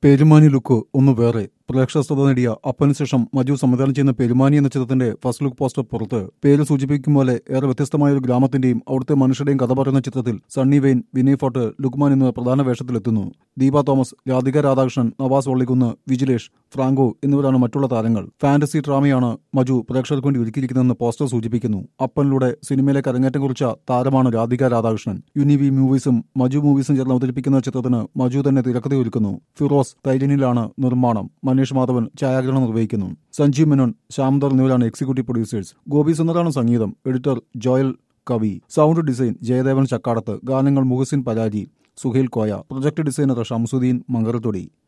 Perumani look ഒന്ന് വേറെ പ്രേക്ഷക ശ്രദ്ധ നേടിയ അപ്പന് ശേഷം മജു സംവിധാനം ചെയ്യുന്ന പെരുമാനി എന്ന ചിത്രത്തിന്റെ ഫസ്റ്റ് ലുക്ക് പോസ്റ്റർ പുറത്ത് പേര് സൂചിപ്പിക്കും പോലെ ഏറെ വ്യത്യസ്തമായ ഒരു ഗ്രാമത്തിന്റെയും അവിടുത്തെ മനുഷ്യരുടെയും കഥ പറയുന്ന ചിത്രത്തിൽ സണ്ണി വെയിൻ വിനയ് ഫോർട്ട് ലുക്മാൻ എന്നിവർ പ്രധാന വേഷത്തിലെത്തുന്നു ദീപ തോമസ് രാധിക രാധാകൃഷ്ണൻ നവാസ് വള്ളിക്കുന്ന് വിജിലേഷ് ഫ്രാങ്കോ എന്നിവരാണ് മറ്റുള്ള താരങ്ങൾ ഫാന്റസി ഡ്രാമയാണ് മജു പ്രേക്ഷകർക്ക് വേണ്ടി ഒരുക്കിയിരിക്കുന്നതെന്ന് പോസ്റ്റർ സൂചിപ്പിക്കുന്നു അപ്പനിലൂടെ സിനിമയിലേക്ക് അരങ്ങേറ്റം കുറിച്ച താരമാണ് രാധിക രാധാകൃഷ്ണൻ യുനിവി മൂവീസും മജു മൂവീസും ചേർന്ന് അവതരിപ്പിക്കുന്ന ചിത്രത്തിന് മജു തന്നെ തിരക്കഥയൊരുക്കുന്നു ഫിറോസ് തൈരനിലാണ് നിർമ്മാണം മനീഷ് മാധവൻ ഛായാഗ്രഹണം നിർവഹിക്കുന്നു സഞ്ജീവ് മേനോൻ ശ്യാംദർ എന്നിവരാണ് എക്സിക്യൂട്ടീവ് പ്രൊഡ്യൂസേഴ്സ് ഗോപി സുന്ദറാണ് സംഗീതം editor Joel Kavi sound design Jayadevan Chakkadath ഗാനങ്ങൾ മുഹസിൻ പരാജി സുഹേൽ കോയ പ്രൊജക്ട് ഡിസൈനർ ഷംസുദ്ദീൻ മംഗറത്തൊടി